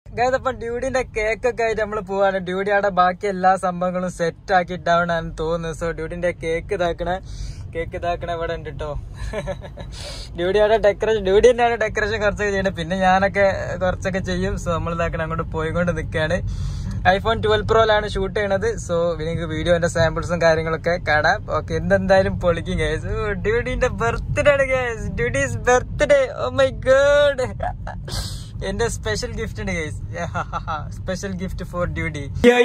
Guys അപ്പൊ ഡ്യൂഡിന്റെ cake ഒക്കെ ആയിട്ട് നമ്മള് പോവാണ് ഡ്യൂഡി അവിടെ ബാക്കി എല്ലാ സംഭവങ്ങളും സെറ്റ് ആക്കിയിട്ടാവണമെന്ന് തോന്നുന്നു സോ ഡ്യൂഡിന്റെ കേക്ക് ഇതാക്കണ കേക്ക് ഇതാക്കണ ഇവിടെ ഉണ്ട് കേട്ടോ ഡ്യൂഡി അവിടെ ഡെക്കറേഷൻ ഡ്യൂഡി തന്നെയാണ് ഡെക്കറേഷൻ കുറച്ചൊക്കെ ചെയ്യണത് പിന്നെ ഞാനൊക്കെ കുറച്ചൊക്കെ ചെയ്യും സോ നമ്മൾ ഇതാക്കണ അങ്ങോട്ട് പോയിക്കൊണ്ട് നിൽക്കുകയാണ് ഐഫോൺ ട്വൽവ് പ്രോയിലാണ് ഷൂട്ട് ചെയ്യണത് സോ നിങ്ങൾക്ക് വീഡിയോന്റെ സാമ്പിൾസും കാര്യങ്ങളൊക്കെ കാണാം ഓക്കെ എന്തെന്തായാലും പൊളിക്കും ഗൈസ് ഡ്യൂഡിന്റെ ബർത്ത്ഡേ ആണ് ഗൈസ് ഡ്യൂഡീസ് ബർത്ത്ഡേ ഓ മൈ ഗോഡ് എന്റെ സ്പെഷ്യൽ ഗിഫ്റ്റ് ഉണ്ട് ഗൈസ് സ്പെഷ്യൽ ഗിഫ്റ്റ് ഫോർ ഡ്യൂട്ടി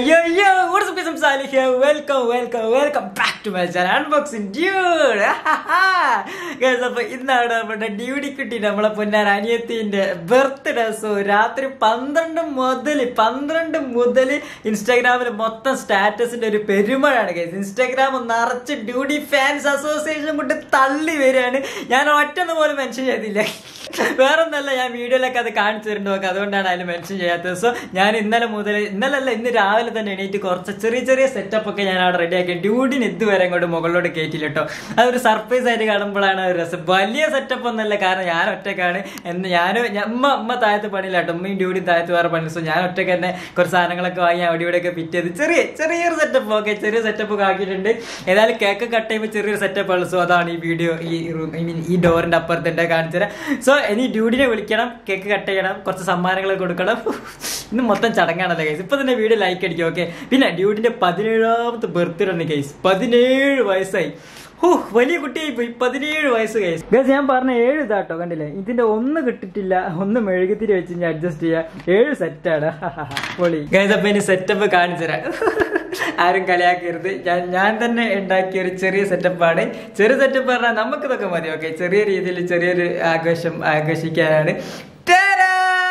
welcome welcome welcome back to my channel unboxing dude guys അപ്പൊ ഇന്നാണ് നമ്മുടെ ഡ്യൂട്ടി കുട്ടി നമ്മളെ പൊന്നാർ അനിയത്തിന്റെ ബർത്ത്ഡേ സോ രാത്രി പന്ത്രണ്ട് മുതൽ പന്ത്രണ്ട് മുതൽ ഇൻസ്റ്റാഗ്രാമിൽ മൊത്തം സ്റ്റാറ്റസിന്റെ ഒരു പെരുമഴയാണ് ഗൈസ് ഇൻസ്റ്റാഗ്രാം നിറച്ച് ഡ്യൂട്ടി ഫാൻസ് അസോസിയേഷൻ കൊണ്ട് തള്ളി വരികയാണ് ഞാൻ ഒറ്റൊന്നും പോലും മെൻഷൻ ചെയ്തില്ല വേറൊന്നല്ല ഞാൻ വീഡിയോയിലൊക്കെ അത് കാണിച്ചു തരുന്നുണ്ട് നോക്കാം അതുകൊണ്ടാണ് അതിൽ മെൻഷൻ ചെയ്യാത്തത് സോ ഞാൻ ഇന്നലെ മുതൽ ഇന്നലെ അല്ല ഇന്ന് രാവിലെ തന്നെ എണീറ്റ് കുറച്ച് ചെറിയ ചെറിയ സെറ്റപ്പ് ഒക്കെ ഞാൻ അവിടെ റെഡിയാക്കി ഡ്യൂഡിന് ഇതുവരെ അങ്ങോട്ട് മുകളിലോട്ട് കയറ്റില്ല കേട്ടോ അതൊരു സർപ്രൈസ് ആയിട്ട് കാണുമ്പോഴാണ് ഒരു രസം വലിയ സെറ്റപ്പ് ഒന്നല്ല കാരണം ഞാൻ ഒറ്റക്കാണ് എന്ന് ഞാൻ അമ്മ അമ്മ താഴത്ത് പണിയില്ല കേട്ടോ ഉമ്മയും ഡ്യൂഡിയും താഴത്ത് വേറെ പണി സോ ഞാൻ ഒറ്റയ്ക്ക് തന്നെ കുറച്ച് സാധനങ്ങളൊക്കെ വാങ്ങി അവിടെ ഇവിടെയൊക്കെ ഫിറ്റ് ചെയ്ത് ചെറിയ ചെറിയൊരു സെറ്റപ്പ് ഓക്കെ ചെറിയ സെറ്റപ്പ് ഒക്കെ ആക്കിയിട്ടുണ്ട് ഏതായാലും കേക്ക് കട്ട് ചെയ്യുമ്പോൾ ചെറിയൊരു സെറ്റപ്പ് ഉള്ളു സോ അതാണ് ഈ വീഡിയോ ഈ റൂം ഐ മീൻ ഈ ഡോറിന്റെ അപ്പുറത്തെ കാണിച്ചു തരാം സോ ഇനി ഡ്യൂഡിനെ വിളിക്കണം കേക്ക് കട്ട് ചെയ്യണം കുറച്ച് സമ്മാനങ്ങൾ കൊടുക്കണം ഇന്ന് മൊത്തം ചടങ്ങാണല്ലോ ഗൈസ് ഇപ്പൊ തന്നെ വീഡിയോ ലൈക്ക് അടിക്കും ഓക്കെ പിന്നെ ഡ്യൂഡിന്റെ പതിനേഴാമത്തെ ബർത്ത്ഡേ ആണ് ഗൈസ് പതിനേഴ് വയസ്സായി ഓ വലിയ കുട്ടിയായി പോയി പതിനേഴ് വയസ്സ് ഗൈസ് ഗൈസ് ഞാൻ പറഞ്ഞ ഏഴ് ഇതാട്ടോ കണ്ടില്ലേ ഇതിന്റെ ഒന്ന് കിട്ടിട്ടില്ല ഒന്ന് മെഴുകുതിരി വെച്ച് ഞാൻ അഡ്ജസ്റ്റ് ചെയ്യാം ഏഴ് സെറ്റാണ് പൊളി ഗൈസ് അപ്പൊ ഇനി സെറ്റപ്പ് കാണിച്ചു തരാം ആരും കളിയാക്കരുത് ഞാൻ ഞാൻ തന്നെ ഉണ്ടാക്കിയ ഒരു ചെറിയ സെറ്റപ്പാണ് ചെറിയ സെറ്റപ്പ് പറഞ്ഞാൽ നമുക്കിതൊക്കെ മതി ഓക്കെ ചെറിയ രീതിയിൽ ചെറിയൊരു ആഘോഷം ആഘോഷിക്കാനാണ് ടാരാ!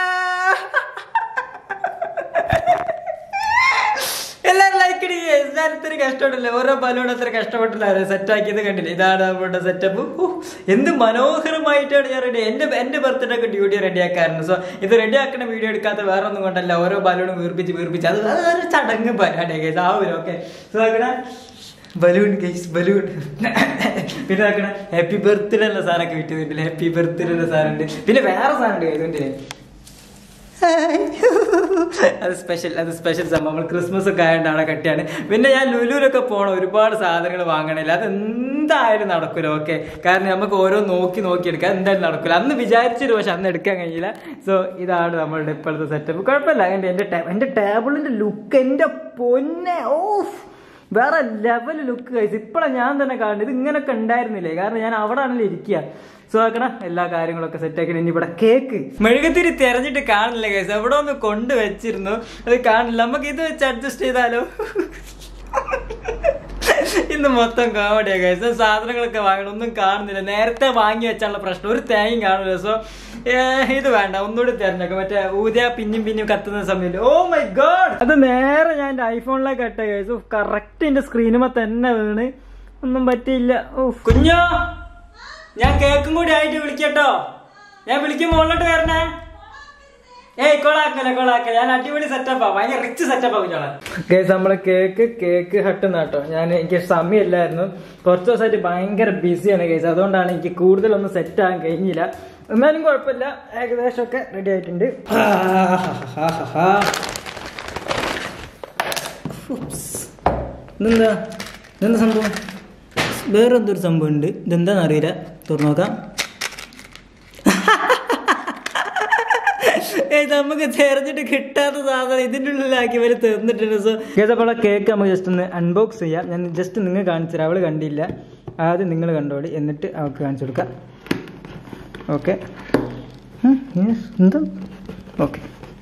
എല്ലാരും ലൈക്ക് ഇടുകയെ ഞാൻ ഇത്ര കഷ്ടപ്പെട്ടില്ല ഓരോ ബലൂൺ അത്ര കഷ്ടപ്പെട്ടില്ല സെറ്റ് ആക്കിയത് കണ്ടില്ല ഇതാണ് നമ്മുടെ സെറ്റപ്പ് എന്ത് മനോഹരമായിട്ടാണ് ഞാൻ റെഡി എന്റെ എന്റെ ബർത്ത്ഡേ ഒക്കെ ഡ്യൂട്ടി റെഡി ആക്കാറുണ്ട് സോ ഇത് റെഡി ആക്കുന്ന വീഡിയോ എടുക്കാത്ത വേറെ ഒന്നും കൊണ്ടല്ല ഓരോ ബലൂണും വീർപ്പിച്ച് വീർപ്പിച്ച് അത് അതൊരു ചടങ്ങ് പരിപാടി ഗൈസ് ആവൂല ഓക്കെ സോ അങ്ങനെ ബലൂൺ ഗൈസ് ബലൂൺ പിന്നെ നോക്കണ ഹാപ്പി ബർത്ത്ഡേ ഉള്ള സാധനമൊക്കെ വിറ്റുന്നുണ്ടല്ലേ ഹാപ്പി ബർത്ത്ഡേ ഉള്ള സാധനം ഉണ്ട് പിന്നെ വേറെ സാധനം ഉണ്ട് ഇതുണ്ടല്ലേ അത് സ്പെഷ്യൽ അത് സ്പെഷ്യൽ സംഭവം നമ്മൾ ക്രിസ്മസ് ഒക്കെ ആയതുകൊണ്ട് അവിടെ കട്ടിയാണ് പിന്നെ ഞാൻ ലുലുവിലൊക്കെ പോകണം ഒരുപാട് സാധനങ്ങൾ വാങ്ങണില്ല അത് എന്തായാലും നടക്കൂല ഓക്കെ കാരണം നമുക്ക് ഓരോ നോക്കി നോക്കി എടുക്കാം എന്തായാലും നടക്കൂല അന്ന് വിചാരിച്ചിട്ട് പക്ഷെ അന്ന് എടുക്കാൻ കഴിയില്ല സോ ഇതാണ് നമ്മളുടെ ഇപ്പോഴത്തെ സെറ്റപ്പ് കുഴപ്പമില്ല എൻ്റെ എൻ്റെ ടേ- എൻ്റെ ടേബിളിൻ്റെ ലുക്ക് എൻ്റെ പൊന്നെ ഓഫ് വേറെ ലെവൽ ലുക്ക് കഴിച്ചു ഇപ്പോഴാണ് ഞാൻ തന്നെ കാണുന്നത് ഇത് ഇങ്ങനൊക്കെ ഉണ്ടായിരുന്നില്ലേ കാരണം ഞാൻ അവിടെ ആണല്ലോ ഇരിക്കുക സോ ആക്കണ എല്ലാ കാര്യങ്ങളൊക്കെ സെറ്റ് ആക്കി ഇനി ഇവിടെ കേക്ക് മെഴുകുതിരി തെരഞ്ഞിട്ട് കാണില്ല കേസ് എവിടെ ഒന്ന് കൊണ്ടുവച്ചിരുന്നു അത് കാണില്ല നമുക്ക് ഇത് വെച്ച് അഡ്ജസ്റ്റ് ചെയ്താലോ ഇന്ന് മൊത്തം കോമഡിയാ കേസ് സാധനങ്ങളൊക്കെ വാങ്ങണം ഒന്നും കാണുന്നില്ല നേരത്തെ വാങ്ങി വെച്ചുള്ള പ്രശ്നം ഒരു തേങ്ങയും കാണില്ല സോ ഇത് വേണ്ട ഒന്നുകൂടി തിരഞ്ഞേക്കാം മറ്റേ ഊതിയ പിന്നും പിന്നും കത്തുന്ന സമയത്ത് ഓ മൈ ഗോഡ് അത് നേരെ ഞാൻ എന്റെ ഐഫോണിലേക്ക് ഇട്ട കേസ് കറക്റ്റ് എന്റെ സ്ക്രീനുമ തന്നെ വീണ് ഒന്നും പറ്റിയില്ല ഓ കുഞ്ഞോ ഞാൻ കേക്കും കൂടി ആയിട്ട് വിളിക്കട്ടോ ഞാൻ വിളിക്കും മുകളിലോട്ട് വരണേ ഏയ് കൊളാക്കല കൊളാക്കല ഞാൻ അടിപൊളി സെറ്റപ്പാ ഭയങ്കര റിച്ച് സെറ്റപ്പാ കുഞ്ഞോളെ കേസ് നമ്മളെ കേക്ക് കേക്ക് ഹട്ട് കേട്ടോ ഞാൻ എനിക്ക് സമയമില്ലായിരുന്നു കുറച്ച് ദിവസമായിട്ട് ഭയങ്കര ബിസിയാണ് കേസ് അതുകൊണ്ടാണ് എനിക്ക് കൂടുതലൊന്നും സെറ്റ് ആകാൻ കഴിഞ്ഞില്ല എന്നാലും കുഴപ്പമില്ല ഏകദേശം ഒക്കെ റെഡി ആയിട്ടുണ്ട് ഇതെന്താ ഇതെന്താ സംഭവം വേറെ എന്തൊരു സംഭവം ഉണ്ട് ഇതെന്താണെന്ന് അറിയില്ല തുറന്നു നോക്കാം ഏയ് നമുക്ക് തെരഞ്ഞിട്ട് കിട്ടാത്ത സാധനം ഇതിൻ്റെ ഉള്ളിലാക്കി ഇവർ തീർന്നിട്ടുണ്ട് സോ അപ്പോൾ കേക്ക് നമുക്ക് ജസ്റ്റ് ഒന്ന് അൺബോക്സ് ചെയ്യാം ഞാൻ ജസ്റ്റ് നിങ്ങൾ കാണിച്ചു തരാം അവള് കണ്ടില്ല ആദ്യം നിങ്ങൾ കണ്ടോളി എന്നിട്ട് അവൾക്ക് കാണിച്ചു കൊടുക്കാം ഓക്കെ എന്താ ഓക്കെ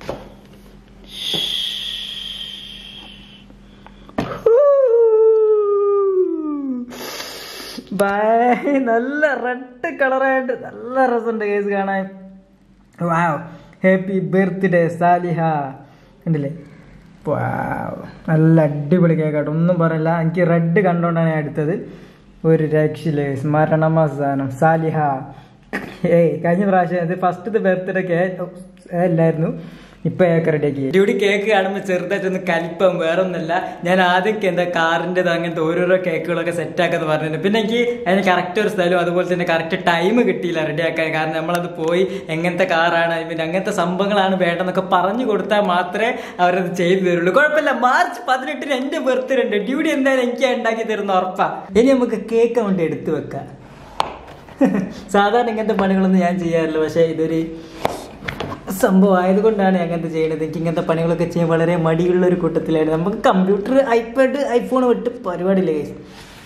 ബൈ നല്ല റെഡ് കളറായിട്ട് നല്ല രസമുണ്ട് കേസ് കാണാൻ വാവ് ഹാപ്പി ബർത്ത്ഡേ സാലിഹ കണ്ടില്ലേ വാവ് നല്ല അടിപൊളി കേക്കാട്ടോ ഒന്നും പറയില്ല എനിക്ക് റെഡ് കണ്ടോണ്ടാണ് ഞാൻ എടുത്തത് ഒരു രക്ഷയില്ലേ സ്മരണമാ സാധനം സാലിഹ ഏയ് കഴിഞ്ഞ പ്രാവശ്യം ഇത് ഫസ്റ്റത്തെ ബർത്ത്ഡേ കേ അല്ലായിരുന്നു ഇപ്പൊ കേക്ക് റെഡിയാക്കി ഡ്യൂടി കേക്ക് കാണുമ്പോൾ ചെറുതായിട്ടൊന്ന് കലിപ്പം വേറെ ഒന്നല്ല ഞാൻ ആദ്യമൊക്കെ എന്താ കാറിന്റെ അങ്ങനത്തെ ഓരോരോ കേക്കുകളൊക്കെ സെറ്റ് ആക്കാന്ന് പറഞ്ഞിട്ടുണ്ട് പിന്നെ എനിക്ക് അതിന് കറക്റ്റ് ഒരു സ്ഥലവും അതുപോലെ തന്നെ കറക്റ്റ് ടൈം കിട്ടിയില്ല റെഡിയാക്കാൻ കാരണം നമ്മളത് പോയി എങ്ങനത്തെ കാറാണ് പിന്നെ അങ്ങനത്തെ സംഭവങ്ങളാണ് വേണ്ടെന്നൊക്കെ പറഞ്ഞു കൊടുത്താൽ മാത്രമേ അവരത് ചെയ്തു തരുള്ളൂ കുഴപ്പമില്ല മാർച്ച് പതിനെട്ടിന് എന്റെ ബർത്ത്ഡേ ഉണ്ട് ഡ്യൂട്ടി എന്തായാലും എനിക്ക് ഉണ്ടാക്കി തരുന്ന ഉറപ്പാ ഇനി നമുക്ക് കേക്ക് കൊണ്ട് എടുത്തു വെക്കാം സാധാരണ ഇങ്ങനത്തെ പണികളൊന്നും ഞാൻ ചെയ്യാറില്ല പക്ഷേ ഇതൊരു സംഭവം ആയതുകൊണ്ടാണ് ഞാൻ അങ്ങനത്തെ ചെയ്യുന്നത് എനിക്ക് ഇങ്ങനത്തെ പണികളൊക്കെ ചെയ്യാൻ വളരെ മടിയുള്ള ഒരു കൂട്ടത്തിലാണ് നമുക്ക് കമ്പ്യൂട്ടർ ഐപാഡ് ഐഫോൺ വിട്ട് പരിപാടിയില്ല guys.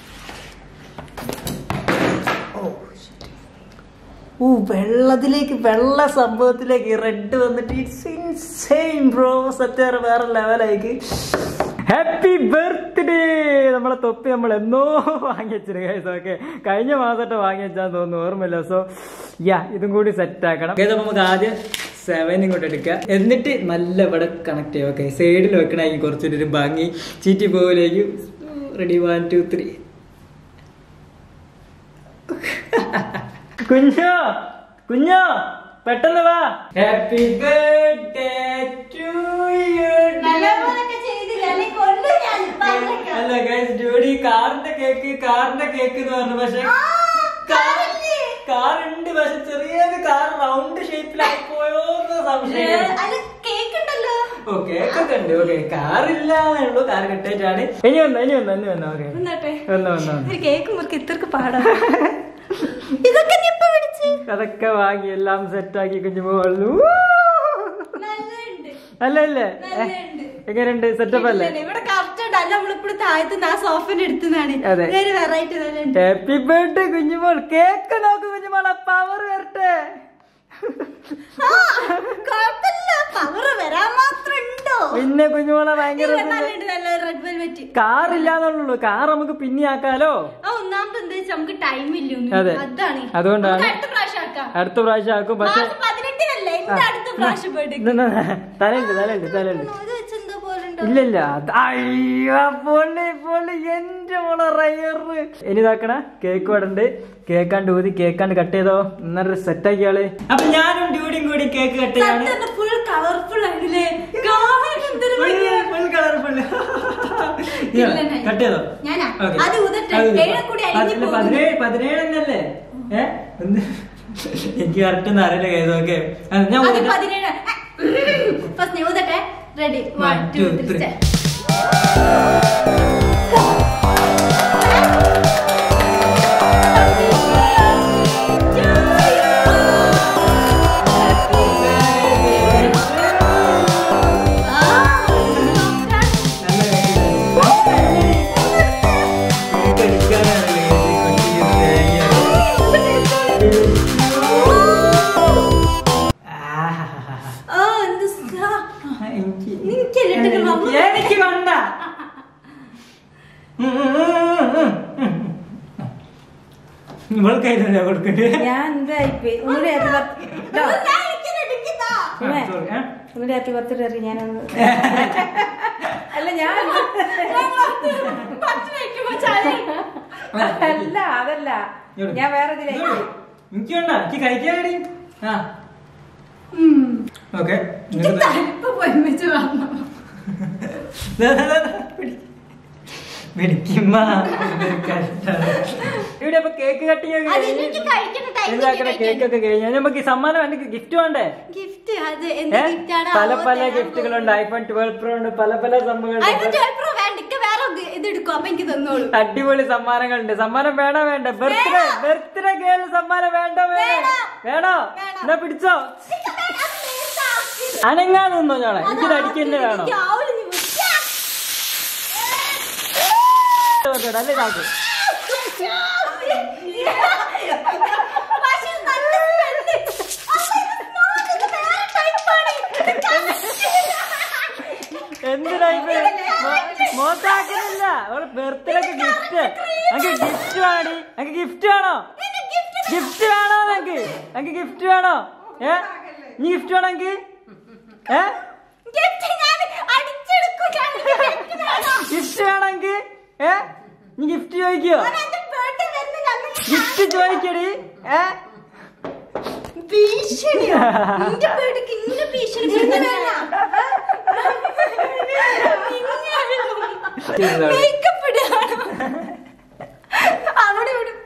ഓ shit. ഓ വെള്ളത്തിലേക്ക് വെള്ള സംഭവത്തിലേക്ക് റെഡ് വന്നിട്ട് ഇറ്റ്സ് ഇൻസെയിൻ ബ്രോ സത്യം വേറെ ലെവലായിക്ക് ഹാപ്പി ബർത്ത്ഡേ നമ്മളെ തൊപ്പി നമ്മൾ എന്നോ വാങ്ങി വെച്ചിരുന്നു ഗൈസ് ഓക്കെ കഴിഞ്ഞ മാസമായിട്ട് വാങ്ങി വെച്ചാൽ തോന്നുന്നു ഓർമ്മയില്ല സോ യാ ഇതും കൂടി സെറ്റ് ആക്കണം ഗൈസ് അപ്പൊ നമുക്ക് ആദ്യം സെവൻ ഇങ്ങോട്ട് എടുക്കുക എന്നിട്ട് നല്ല ഇവിടെ കണക്ട് ചെയ്യുക ഓക്കെ സൈഡിൽ വെക്കണമെങ്കിൽ കുറച്ചൊരു ഒരു ഭംഗി ചീറ്റി പോകിലേക്ക് റെഡി വൺ ടു ത്രീ കുഞ്ഞോ കുഞ്ഞോ പെട്ടെന്ന് വാ ഹാപ്പി ബർത്ത്ഡേ ടു യു നല്ലപോലൊക്കെ ചെയ്തില്ല അല്ലെ കൊണ്ടു ഞാൻ പറഞ്ഞേക്കാം. അല്ല ഗൈസ് ജോഡി കാറിന്റെ കേക്ക് കാറിന്റെ കേക്ക് എന്ന് പറഞ്ഞു പക്ഷെ ആ, കാറില്ലേ? കാറുണ്ട് പക്ഷെ ചെറിയൊരു കാർ റൗണ്ട് ഷേപ്പിലായി പോയോ എന്ന് ഏ, സംശയം അല്ല കേക്ക് ഉണ്ടല്ലോ ഓ കേക്കൊക്കെ ഉണ്ട് ഓക്കെ കാറില്ല ഉള്ളൂ കാർ കിട്ടിയിട്ടാണ് ഇനി വന്നോ ഇനി വന്നോ ഇനി വന്നോ ഓക്കെ എന്നിട്ടെ വന്നോ വന്നോ വന്നോ. ഒരു കേക്ക് മുറുക്ക് ഇത്രക്ക് പാടാ ഇതൊക്കെ നീ ഇപ്പൊ പിടിച്ച് അതൊക്കെ വാങ്ങി എല്ലാം സെറ്റാക്കി കുഞ്ഞു പോകുള്ളൂ നല്ലുണ്ട് അല്ല അല്ലേ നല്ലുണ്ട് എങ്ങനെയുണ്ട് സെറ്റപ്പ് അല്ലേ ഇവിടെ കറക്റ്റ് ഉണ്ട് അല്ല നമ്മളിപ്പോഴും താഴത്ത് ആ സോഫന്റെ അടുത്തുനിന്നാണ് അതെ. വേറെ വെറൈറ്റി നല്ലുണ്ട് ഹാപ്പി ബർത്ത്ഡേ കുഞ്ഞുമോൾ കേക്ക് നോക്ക് കുഞ്ഞുമോളെ പവർ വരട്ടെ ആ, കുഴപ്പമില്ല പവർ വരാൻ മാത്രം ഉണ്ടോ പിന്നെ കുഞ്ഞുമോളെ ഭയങ്കര രസമുണ്ട്. നല്ലുണ്ട് നല്ല റെഡ് വെൽവെറ്റ് കാറില്ലാന്നുള്ളൂ കാർ നമുക്ക് പിന്നെ ആക്കാലോ ആ ഒന്നാമത് എന്താ വെച്ചാൽ നമുക്ക് ടൈം ഇല്ല അതെ. അതാണ് അതുകൊണ്ടാണ് നമുക്ക് അടുത്ത പ്രാവശ്യം ആക്കാം അടുത്ത പ്രാവശ്യം ആക്കും പക്ഷെ മാർച്ച് പതിനെട്ടിനല്ലേ എന്റെ അടുത്ത പ്രാവശ്യം ബർത്ത്ഡേ തലയുണ്ട് തലയുണ്ട് തലയുണ്ട് ഇത് വെച്ചെന്തോ പോലെ ഉണ്ടോ ഇല്ല ഇല്ല അത് അയ്യോ പൊള്ളി പൊള്ളി എന്റെ മോളെ റയറ് ഇനി ഇതാക്കണ കേക്ക് വടണ്ട് കേക്കാണ്ട് ഊതി കേക്കാണ്ട് കട്ട് ചെയ്തോ എന്നൊരു സെറ്റ് ആക്കിയാള് അപ്പൊ ഞാനും ഡ്യൂഡിയും കൂടി കേക്ക് കട്ട് ചെയ്യാണ് ഫുൾ കളർഫുൾ ആണല്ലേ കാണാൻ എന്തൊരു ഭംഗിയാ. ഫുൾ കളർഫുൾ ഇല്ല, ഞാൻ- കട്ട് ചെയ്തോ ഞാനാ? Okay. അത് ഊതട്ടെ. അത് ഊതി. ഏഴ് കൂടി അലിഞ്ഞ് പതിനേഴ്- പോകും. പതിനേഴ് പതിനേഴ് എന്നല്ലേ ഏ ഒന്ന് എനിക്ക് കറക്റ്റ് ഒന്നും അറിയില്ല കേസ് ഓക്കെ ഞാൻ അത് ഊതട്ടെ. പതിനേഴ് ഫസ്റ്റ് ഊതട്ടെ ready one One, two two, three three. Cake എടുക്കാനാണ് കേസ് കൊട്ടി ആഹാഹാഹാ. എനിക്ക് നിനക്ക് രണ്ടിനും വന്നു. എനിക്ക് വേണ്ട ഇവൾക്കായിരുന്നു കൊടുക്കണ്ടേ ഞാൻ എന്തായിപ്പോയി ഒന്നുകൂടി ഹാപ്പി ബർത്ത്ഡേ ഒന്നുകൂടി ഹാപ്പി ബർത്ത്ഡേ അറിയാം ഞാനൊന്ന് അല്ല ഞാൻ അല്ല അതല്ല ഞാൻ വേറെ ഇതിലേക്ക് എനിക്ക് വേണ്ട എനിക്ക് കഴിക്കാൻ വേണ്ടി ആ ഓക്കെ പിടിക്കുമ്പോ ഇവിടെ അപ്പൊ കേക്ക് കട്ടിങ് ഒക്കെ അത് എനിക്ക് കഴിക്കണം, time ഇതാക്കണ എനിക്ക് കേക്ക് ഒക്കെ കഴിഞ്ഞാൽ നമുക്ക് ഈ സമ്മാനം വേണ്ട ഗിഫ്റ്റ് വേണ്ടേ ഗിഫ്റ്റ് അത് എന്ത് ഏ? ഗിഫ്റ്റ് ആണ് പല പല ഗിഫ്റ്റുകളുണ്ട് ഐഫോൺ ട്വൽവ് പ്രോ ഉണ്ട് പല പല സംഭവങ്ങളുണ്ട് വേണ്ട ഇക്ക വേറെ ഇത് ഇത് എടുക്കും അപ്പൊ എനിക്ക് തന്നോളൂ അടിപൊളി സമ്മാനങ്ങളുണ്ട് സമ്മാനം വേണോ വേണ്ട ബർത്ത്ഡേ ബർത്ത്ഡേ ഗേൾ സമ്മാനം വേണ്ടോ വേണോ വേണോ വേണം. എന്നാ പിടിച്ചോ അനങ്ങാതെ നിന്നോ ഞാളെ എനിക്കിത് അടിക്കന്നെ വേണോ അല്ലേ ഇതാക്കും എന്തിനായിപ്പോ മോശാക്കുന്നില്ല അവള് ബർത്ത്ഡേക്ക് ഗിഫ്റ്റ് എനിക്ക് ഗിഫ്റ്റ് വേണടി എനിക്ക് ഗിഫ്റ്റ് വേണോ ഗിഫ്റ്റ് വേണോ നിനക്ക് എനിക്ക് ഗിഫ്റ്റ് വേണോ ഏ നീ ഗിഫ്റ്റ് വേണോ എനിക്ക് ഏ ഗിഫ്റ്റ് വേണമെങ്കിൽ ഏ നീ ഗിഫ്റ്റ് ചോദിക്കോ ഗിഫ്റ്റ് ചോദിക്കടി ഏ ഭീഷണിയോ നിന്റെ പേടിക്ക് ഇങ്ങനെ ഭീഷണിപ്പെടുത്തണല്ല മേക്കപ്പ് ഇടാണോ അവിടെ ഇവിടെ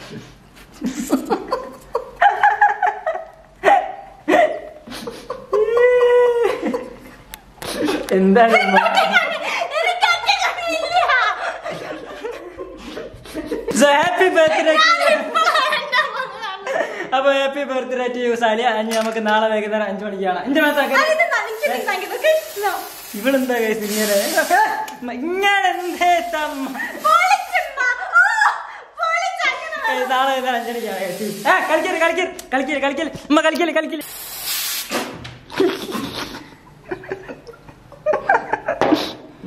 എന്താണ് എനിക്ക് അറ്റ കണ്ണില്ല. ഹാപ്പി ബർത്ത്ഡേ വേണ്ട, വേണ്ട. അപ്പൊ ഹാപ്പി ബർത്ത്ഡേ ടു യു സാലിയ ഇനി നമുക്ക് നാളെ വൈകുന്നേരം അഞ്ചു മണിക്കാണ് എന്റെ മേത്താക്ക അതിന് നനയ്ക്ക് നിന്നാക്കിയത് കേട്ടോ. ഇവളെന്താ കേസ് ഇങ്ങനെ ഇങ്ങനെ എന്തേ തമ്മ പൊളിച്ചുമ്മ. ഓ, പൊളിച്ച് അങ്ങനെ ഏയ് നാളെ വൈകുന്നേരം അഞ്ചു മണിക്കാണ് കളിക്കരുത് കളിക്കരുത് കളിക്കരുത് കളിക്കരുത് കളിക്കല് ഉമ്മ കളിക്കല് കളിക്കല്